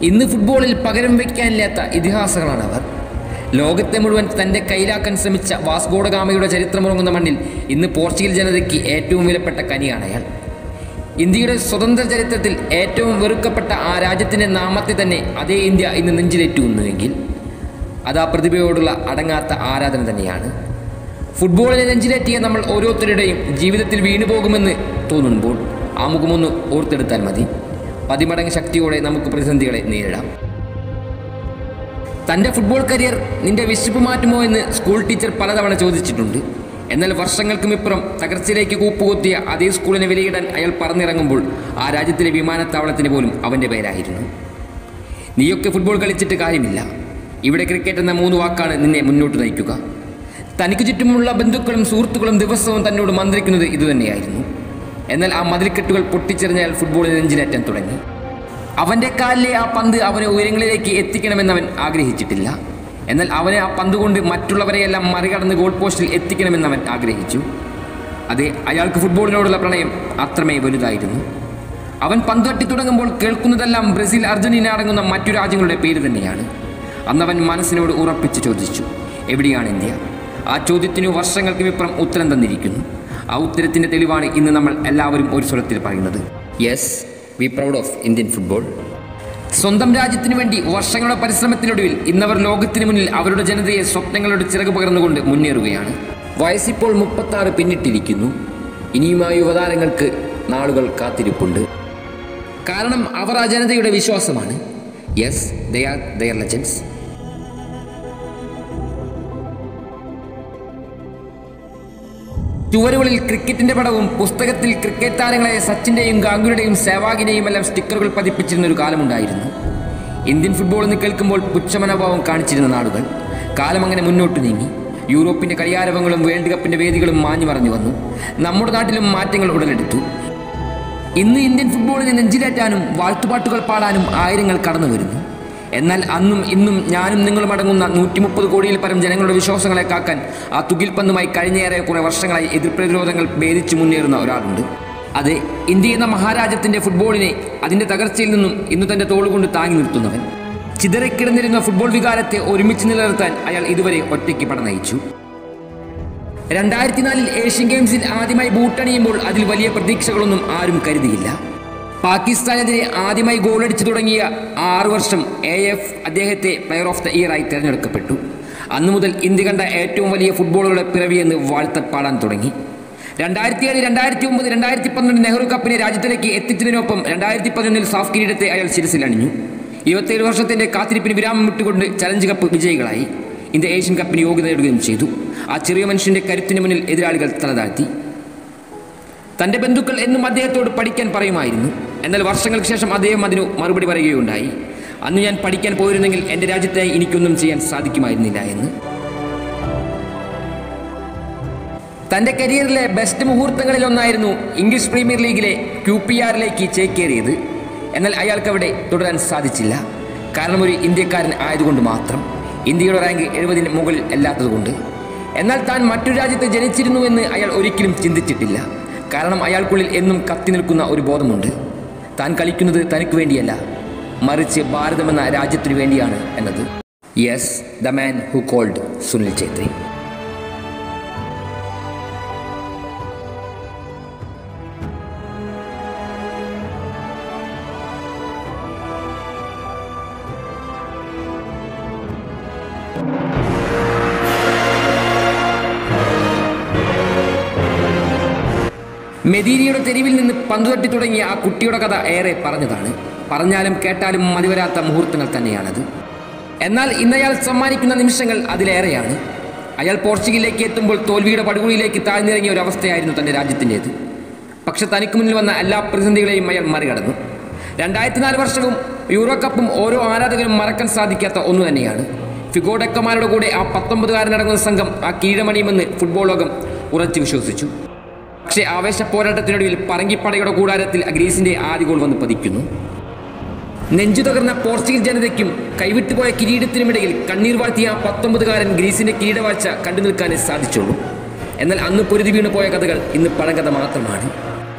ഇന്ന് ഫുട്ബോളിൽ പകരം വയ്ക്കാനില്ലാത്ത ഇതിഹാസങ്ങളാണ് അവർ ലോകത്തെ മുഴുവൻ തൻ്റെ കയ്യിലാക്കാൻ ശ്രമിച്ച വാസ്കോഡഗാമയുടെ ചരിത്രമുറങ്ങുന്ന മണ്ണിൽ ഇന്ന് പോർച്ചുഗൽ ജനതയ്ക്ക് ഏറ്റവും വിലപ്പെട്ട കനിയാണ് അയാൾ ഇന്ത്യയുടെ സ്വതന്ത്ര ചരിത്രത്തിൽ ഏറ്റവും വെറുക്കപ്പെട്ട ആ രാജ്യത്തിൻ്റെ നാമത്തെ തന്നെ അതേ ഇന്ത്യ ഇന്ന് നെഞ്ചിലേറ്റുന്നുവെങ്കിൽ അത് ആ പ്രതിഭയോടുള്ള അടങ്ങാത്ത ആരാധന തന്നെയാണ് ഫുട്ബോളിനെ നെഞ്ചിലേറ്റിയ നമ്മൾ ഓരോരുത്തരുടെയും ജീവിതത്തിൽ വീണുപോകുമെന്ന് തോന്നുമ്പോൾ ആ മുഖമൊന്ന് ഓർത്തെടുത്താൽ മതി പതിമടങ്ങ് ശക്തിയോടെ നമുക്ക് പ്രതിസന്ധികളെ നേരിടാം തൻ്റെ ഫുട്ബോൾ കരിയർ നിന്റെ വിശപ്പ് മാറ്റുമോ എന്ന് സ്കൂൾ ടീച്ചർ പലതവണ ചോദിച്ചിട്ടുണ്ട് എന്നാൽ വർഷങ്ങൾക്കുമിപ്പുറം തകർച്ചയിലേക്ക് കൂപ്പുകുത്തിയ അതേ സ്കൂളിനെ വിലയിടാൻ അയാൾ പറന്നിറങ്ങുമ്പോൾ ആ രാജ്യത്തിലെ വിമാനത്താവളത്തിന് പോലും അവൻ്റെ പേരായിരുന്നു നീയൊക്കെ ഫുട്ബോൾ കളിച്ചിട്ട് കാര്യമില്ല ഇവിടെ ക്രിക്കറ്റ് എന്ന മൂന്ന് വാക്കാണ് നിന്നെ മുന്നോട്ട് നയിക്കുക തനിക്ക് ചുറ്റുമുള്ള ബന്ധുക്കളും സുഹൃത്തുക്കളും ദിവസവും തന്നോട് മന്ത്രിക്കുന്നത് ഇതുതന്നെയായിരുന്നു എന്നാൽ ആ മതിൽക്കെട്ടുകൾ പൊട്ടിച്ചെറിഞ്ഞാൽ ഫുട്ബോളിന് നെഞ്ചിലേറ്റാൻ തുടങ്ങി അവൻ്റെ കാലിലെ ആ പന്ത് അവനെ ഉയരങ്ങളിലേക്ക് എത്തിക്കണമെന്ന് അവൻ ആഗ്രഹിച്ചിട്ടില്ല എന്നാൽ അവനെ ആ പന്ത് കൊണ്ട് മറ്റുള്ളവരെയെല്ലാം മറികടന്ന് ഗോൾ പോസ്റ്റിൽ എത്തിക്കണമെന്ന് അവൻ ആഗ്രഹിച്ചു അതെ അയാൾക്ക് ഫുട്ബോളിനോടുള്ള പ്രണയം അത്രമേ വലുതായിരുന്നു അവൻ പന്ത് തട്ടി തുടങ്ങുമ്പോൾ കേൾക്കുന്നതെല്ലാം ബ്രസീൽ അർജന്റീന അടങ്ങുന്ന മറ്റു രാജ്യങ്ങളുടെ പേര് തന്നെയാണ് അന്നവൻ മനസ്സിനോട് ഉറപ്പിച്ച് ചോദിച്ചു എവിടെയാണ് ഇന്ത്യ ആ ചോദ്യത്തിനു വർഷങ്ങൾക്കുമിപ്പുറം ഉത്തരം തന്നിരിക്കുന്നു ആ ഉത്തരത്തിൻ്റെ തെളിവാണ് ഇന്ന് നമ്മൾ എല്ലാവരും ഒരു സ്വരത്തിൽ പറയുന്നത് yes we proud of Indian football സ്വന്തം രാജ്യത്തിനു വേണ്ടി വർഷങ്ങളുടെ പരിശ്രമത്തിനൊടുവിൽ ഇന്നവർ ലോകത്തിന് മുന്നിൽ അവരുടെ ജനതയെ സ്വപ്നങ്ങളുടെ ചിറക് പകർന്നുകൊണ്ട് മുന്നേറുകയാണ് വയസ്സിപ്പോൾ മുപ്പത്താറ് പിന്നിട്ടിരിക്കുന്നു ഇനിയും ആ യുവതാരങ്ങൾക്ക് നാളുകൾ കാത്തിരിപ്പുണ്ട് കാരണം അവർ ആ ജനതയുടെ വിശ്വാസമാണ് yes they are their legends ചുവരുകളിൽ ക്രിക്കറ്റിന്റെ പടവും പുസ്തകത്തിൽ ക്രിക്കറ്റ് താരങ്ങളായ സച്ചിന്റെയും ഗാംഗുലിയുടെയും സേവാഗിനെയും എല്ലാം സ്റ്റിക്കറുകൾ പതിപ്പിച്ചിരുന്ന ഒരു കാലമുണ്ടായിരുന്നു ഇന്ത്യൻ ഫുട്ബോൾ എന്ന് കേൾക്കുമ്പോൾ പുച്ഛമനോഭാവം കാണിച്ചിരുന്ന നാടുകൾ കാലം അങ്ങനെ മുന്നോട്ട് നീങ്ങി യൂറോപ്പിന്റെ കളിയാരവങ്ങളും വേൾഡ് കപ്പിന്റെ വേദികളും മാഞ്ഞു മറഞ്ഞു വന്നു നമ്മുടെ നാട്ടിലും മാറ്റങ്ങൾ ഉടലെടുത്തു ഇന്ന് ഇന്ത്യൻ ഫുട്ബോളിനെ നെഞ്ചിലേറ്റാനും വാഴ്ത്തുപാട്ടുകൾ പാടാനും ആയിരങ്ങൾ കടന്നു വരുന്നു എന്നാൽ അന്നും ഇന്നും ഞാനും നിങ്ങളും അടങ്ങുന്ന നൂറ്റി മുപ്പത് കോടിയിൽ പരം ജനങ്ങളുടെ വിശ്വാസങ്ങളെ കാക്കാൻ ആ തുകിൽപ്പന്തുമായി കഴിഞ്ഞേറെ കുറെ വർഷങ്ങളായി എതിർപ്രതിരോധങ്ങൾ ഭേദിച്ചു മുന്നേറുന്ന ഒരാളുണ്ട് അതെ ഇന്ത്യ എന്ന മഹാരാജ്യത്തിന്റെ ഫുട്ബോളിനെ അതിന്റെ തകർച്ചയിൽ നിന്നും ഇന്ന് തന്റെ തോളുകൊണ്ട് താങ്ങി നിർത്തുന്നവൻ ചിതറിക്കിടന്നിരുന്ന ഫുട്ബോൾ വികാരത്തെ ഒരുമിച്ച് നിലനിർത്താൻ അയാൾ ഇതുവരെ ഒറ്റയ്ക്ക് പട നയിച്ചു രണ്ടായിരത്തി നാലിൽ ഏഷ്യൻ ഗെയിംസിൽ ആദ്യമായി ബൂട്ടണിയുമ്പോൾ അതിൽ വലിയ പ്രതീക്ഷകളൊന്നും ആരും കരുതിയില്ല പാകിസ്ഥാനെതിരെ ആദ്യമായി ഗോളടിച്ചു തുടങ്ങിയ ആറു വർഷം എ എഫ് അദ്ദേഹത്തെ പ്ലെയർ ഓഫ് ദ ഇയർ ആയി തിരഞ്ഞെടുക്കപ്പെട്ടു അന്നു മുതൽ ഇന്ത്യ കണ്ട ഏറ്റവും വലിയ ഫുട്ബോളുകളുടെ പിറവിയെന്ന് വാഴ്ത്തപ്പാടാൻ തുടങ്ങി രണ്ടായിരത്തി ഏഴ് രണ്ടായിരത്തി ഒമ്പത് രണ്ടായിരത്തി പന്ത്രണ്ട് നെഹ്റു കപ്പിനെ രാജ്യത്തിലേക്ക് എത്തിച്ചതിനൊപ്പം രണ്ടായിരത്തി പതിനൊന്നിൽ സാഫ് കിരീടത്തെ അയാൾ ശിരസിൽ അണിഞ്ഞു ഇരുപത്തിയേഴ് വർഷത്തിന്റെ കാത്തിരിപ്പിന് വിരാമം വിട്ടുകൊണ്ട് ചലഞ്ച് കപ്പ് വിജയികളായി ഇന്ത്യ ഏഷ്യൻ കപ്പിന് യോഗ്യത നേടുകയും ചെയ്തു ആ ചെറിയ മനുഷ്യന്റെ കരുത്തിന് മുന്നിൽ എതിരാളികൾ തലതാഴ്ത്തി തന്റെ ബന്ധുക്കൾ എന്നും അദ്ദേഹത്തോട് പഠിക്കാൻ പറയുമായിരുന്നു എന്നാൽ വർഷങ്ങൾക്ക് ശേഷം അദ്ദേഹം അതിനു മറുപടി പറയുകയുണ്ടായി അന്ന് ഞാൻ പഠിക്കാൻ പോയിരുന്നെങ്കിൽ എൻ്റെ രാജ്യത്തായി എനിക്കൊന്നും ചെയ്യാൻ സാധിക്കുമായിരുന്നില്ല എന്ന് തന്റെ കരിയറിലെ ബെസ്റ്റ് മുഹൂർത്തങ്ങളിൽ ഒന്നായിരുന്നു ഇംഗ്ലീഷ് പ്രീമിയർ ലീഗിലെ ക്യു പി ആറിലേക്ക് ചേക്കേറിയത് എന്നാൽ അയാൾക്ക് അവിടെ തുടരാൻ സാധിച്ചില്ല കാരണം ഒരു ഇന്ത്യക്കാരൻ ആയതുകൊണ്ട് മാത്രം ഇന്ത്യയുടെ റാങ്ക് എഴുപതിന് മുകളിൽ അല്ലാത്തതുകൊണ്ട് എന്നാൽ താൻ മറ്റൊരു രാജ്യത്ത് ജനിച്ചിരുന്നുവെന്ന് അയാൾ ഒരിക്കലും ചിന്തിച്ചിട്ടില്ല കാരണം അയാൾക്കുള്ളിൽ എന്നും കത്തി നിൽക്കുന്ന ഒരു ബോധമുണ്ട് താൻ കളിക്കുന്നത് തനിക്ക് വേണ്ടിയല്ല മറിച്ച് ഭാരതമെന്ന രാജ്യത്തിനു വേണ്ടിയാണ് എന്നത് yes the man who called Sunil Chhetri മെദീരിയുടെ തെരുവിൽ നിന്ന് പന്തു തട്ടി തുടങ്ങിയ ആ കുട്ടിയുടെ കഥ ഏറെ പറഞ്ഞതാണ് പറഞ്ഞാലും കേട്ടാലും മതിവരാത്ത മുഹൂർത്തങ്ങൾ തന്നെയാണത് എന്നാൽ ഇന്നയാൾ സമ്മാനിക്കുന്ന നിമിഷങ്ങൾ അതിലേറെയാണ് അയാൾ പോർച്ചുഗലിലേക്ക് എത്തുമ്പോൾ തോൽവിയുടെ പടുകുഴിയിലേക്ക് താഴ്ന്നിറങ്ങിയ ഒരു അവസ്ഥയായിരുന്നു തൻ്റെ രാജ്യത്തിൻ്റേത് പക്ഷെ തനിക്ക് മുന്നിൽ വന്ന എല്ലാ പ്രതിസന്ധികളെയും അയാൾ മറികടന്നു രണ്ടായിരത്തി നാല് വർഷവും യൂറോ കപ്പും ഓരോ ആരാധകരും മറക്കാൻ സാധിക്കാത്ത ഒന്നു തന്നെയാണ് ഫിഗോ ഡെക്കമാരുടെ കൂടെ ആ പത്തൊമ്പതുകാരനടങ്ങുന്ന സംഘം ആ കീഴമണിയുമെന്ന് ഫുട്ബോൾ ലോകം ഉറച്ചു വിശ്വസിച്ചു പക്ഷേ ആവേശ പോരാട്ടത്തിനൊടുവിൽ പറങ്കിപ്പടയുടെ കൂടാരത്തിൽ ഗ്രീസിന്റെ ആദ്യ ഗോൾ വന്ന് പതിക്കുന്നു നെഞ്ചു തകർന്ന പോർച്ചുഗൽ ജനതയ്ക്കും കൈവിട്ടുപോയ കിരീടത്തിനുമിടയിൽ കണ്ണീർ വാഴ്ത്തിയ ആ പത്തൊമ്പതുകാരൻ ഗ്രീസിന്റെ കിരീടവാഴ്ച കണ്ടു നിൽക്കാനേ സാധിച്ചുള്ളൂ എന്നാൽ അന്ന് പൊരുതി വീണു പോയ കഥകൾ ഇന്ന് പഴങ്കഥ മാത്രമാണ്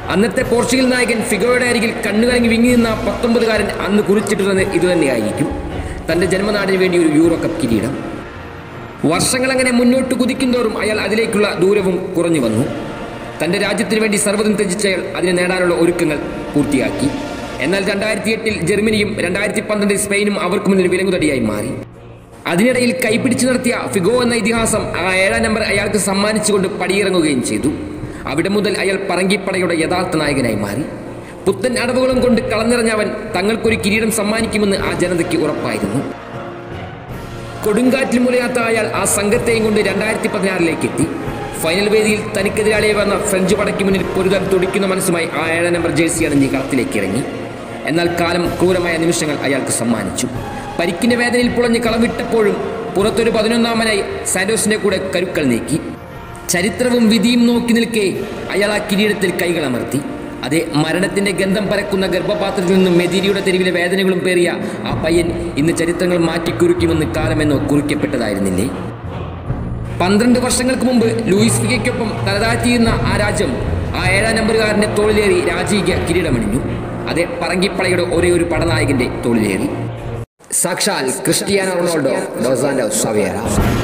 അന്നത്തെ പോർച്ചുഗൽ നായകൻ ഫിഗോയുടെ അരികിൽ കണ്ണുകലങ്ങി വിങ്ങി നിന്ന ആ പത്തൊമ്പതുകാരൻ അന്ന് കുറിച്ചിട്ടുള്ളത് ഇതുതന്നെയായിരിക്കും തൻ്റെ ജന്മനാടിന് വേണ്ടി ഒരു യൂറോ കപ്പ് കിരീടം വർഷങ്ങൾ അങ്ങനെ മുന്നോട്ട് കുതിക്കുന്തോറും അയാൾ അതിലേക്കുള്ള ദൂരവും കുറഞ്ഞു വന്നു തൻ്റെ രാജ്യത്തിന് വേണ്ടി സർവ്വതും ത്യജിച്ച അയാൾ അതിനെ നേടാനുള്ള ഒരുക്കങ്ങൾ പൂർത്തിയാക്കി എന്നാൽ രണ്ടായിരത്തി എട്ടിൽ ജർമ്മനിയും രണ്ടായിരത്തി പന്ത്രണ്ടിൽ സ്പെയിനും അവർക്ക് മുന്നിൽ വിലങ്ങുതടിയായി മാറി അതിനിടയിൽ കൈപിടിച്ചു നടത്തിയ ഫിഗോ എന്ന ഇതിഹാസം ആ ഏഴാം നമ്പർ അയാൾക്ക് സമ്മാനിച്ചുകൊണ്ട് പടിയിറങ്ങുകയും ചെയ്തു അവിടെ മുതൽ അയാൾ പറങ്കിപ്പടയുടെ യഥാർത്ഥ നായകനായി മാറി പുത്തൻ അടവുകളും കൊണ്ട് കളന്നിറഞ്ഞവൻ തങ്ങൾക്കൊരു കിരീടം സമ്മാനിക്കുമെന്ന് ആ ജനതയ്ക്ക് ഉറപ്പായിരുന്നു കൊടുങ്കാറ്റിൽ മുലയാത്ത അയാൾ ആ സംഘത്തെയും കൊണ്ട് രണ്ടായിരത്തി പതിനാറിലേക്ക് എത്തി ഫൈനൽ വേദിയിൽ തനിക്കെതിരാളിയെ വന്ന ഫ്രഞ്ച് പടയ്ക്ക് മുന്നിൽ പൊരുതാൻ തുടിക്കുന്ന മനസ്സുമായി ആ ഏഴാം നമ്പർ ജേഴ്സി അണിഞ്ഞ് കളത്തിലേക്ക് ഇറങ്ങി എന്നാൽ കാലം ക്രൂരമായ നിമിഷങ്ങൾ അയാൾക്ക് സമ്മാനിച്ചു പരിക്കിന്റെ വേദനയിൽ പുളഞ്ഞ് കളവിട്ടപ്പോഴും പുറത്തൊരു പതിനൊന്നാമനായി സാന്റോസിന്റെ കൂടെ കരുക്കൾ നീക്കി ചരിത്രവും വിധിയും നോക്കി നിൽക്കെ അയാൾ ആ കിരീടത്തിൽ കൈകളമർത്തി അതെ മരണത്തിന്റെ ഗന്ധം പരക്കുന്ന ഗർഭപാത്രത്തിൽ നിന്നും മെദീരിയുടെ തെരുവിലെ വേദനകളും പേറിയ ആ പയ്യൻ ഇന്ന് ചരിത്രങ്ങൾ മാറ്റിക്കുറിക്കുമെന്ന് കാലമെന്നോ കുറിക്കപ്പെട്ടതായിരുന്നില്ലേ പന്ത്രണ്ട് വർഷങ്ങൾക്ക് മുമ്പ് ലൂയിസ് ഫിഗയ്ക്കൊപ്പം തലതാഴ്ത്തിയിരുന്ന ആ രാജ്യം ആ ഏഴാം നമ്പറുകാരന്റെ തോളിലേറി രാജീക കിരീടമണിഞ്ഞു അതെ പറങ്കിപ്പടയുടെ ഒരേ ഒരു പടനായകന്റെ തോളിലേറി സാക്ഷാൽ ക്രിസ്റ്റിയാനോ റൊണാൾഡോ ഡോസാൻഡോ സവേറ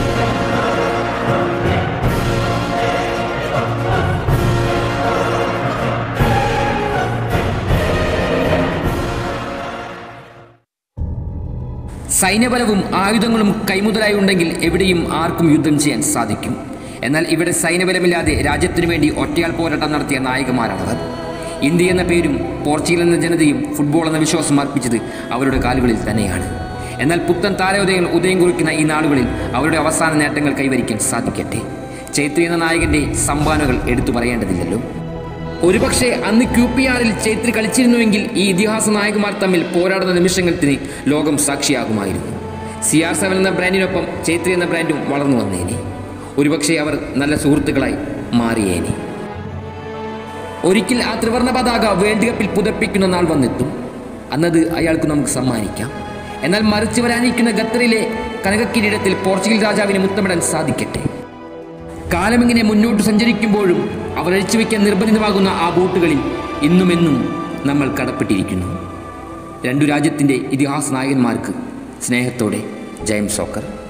സൈന്യബലവും ആയുധങ്ങളും കൈമുതലായി ഉണ്ടെങ്കിൽ എവിടെയും ആർക്കും യുദ്ധം ചെയ്യാൻ സാധിക്കും എന്നാൽ ഇവിടെ സൈന്യബലമില്ലാതെ രാജ്യത്തിനു വേണ്ടി ഒറ്റയാൾ പോരാട്ടം നടത്തിയ നായകന്മാരാണവർ ഇന്ത്യ എന്ന പേരും പോർച്ചുഗൽ എന്ന ജനതയും ഫുട്ബോൾ എന്ന വിശ്വാസം അർപ്പിച്ചത് അവരുടെ കാലുകളിൽ തന്നെയാണ് എന്നാൽ പുത്തൻ താരോദയങ്ങൾ ഉദയം കുറിക്കുന്ന ഈ നാളുകളിൽ അവരുടെ അവസാന നേട്ടങ്ങൾ കൈവരിക്കാൻ സാധിക്കട്ടെ ചൈത്രി എന്ന നായകന്റെ സംഭാവനകൾ എടുത്തു പറയേണ്ടതില്ലല്ലോ ഒരുപക്ഷെ അന്ന് ക്യു പി ആറിൽ ചൈത്രി കളിച്ചിരുന്നുവെങ്കിൽ ഈ ഇതിഹാസ നായകന്മാർ തമ്മിൽ പോരാടുന്ന നിമിഷങ്ങൾക്ക് ലോകം സാക്ഷിയാകുമായിരുന്നു സി ആർ സെവൻ എന്ന ബ്രാൻഡിനൊപ്പം ചൈത്രി എന്ന ബ്രാൻഡും വളർന്നു വന്നേനെ ഒരുപക്ഷെ അവർ നല്ല സുഹൃത്തുക്കളായി മാറിയേനെ ഒരിക്കൽ ആ ത്രിവർണ പതാക വേൾഡ് കപ്പിൽ പുതപ്പിക്കുന്ന നാൾ വന്നെത്തും അന്നത് അയാൾക്ക് നമുക്ക് സമ്മാനിക്കാം എന്നാൽ മറിച്ച് വരാനിരിക്കുന്ന ഖത്തറിലെ കനകക്കിരീടത്തിൽ പോർച്ചുഗൽ രാജാവിന് മുത്തമിടാൻ സാധിക്കട്ടെ കാലമിങ്ങനെ മുന്നോട്ട് സഞ്ചരിക്കുമ്പോഴും അവർ അഴിച്ചു വയ്ക്കാൻ നിർബന്ധിതമാകുന്ന ആ ബോട്ടുകളിൽ ഇന്നുമെന്നും നമ്മൾ കടപ്പെട്ടിരിക്കുന്നു രണ്ടു രാജ്യത്തിൻ്റെ ഇതിഹാസ നായകന്മാർക്ക് സ്നേഹത്തോടെ ജയം സോക്കർ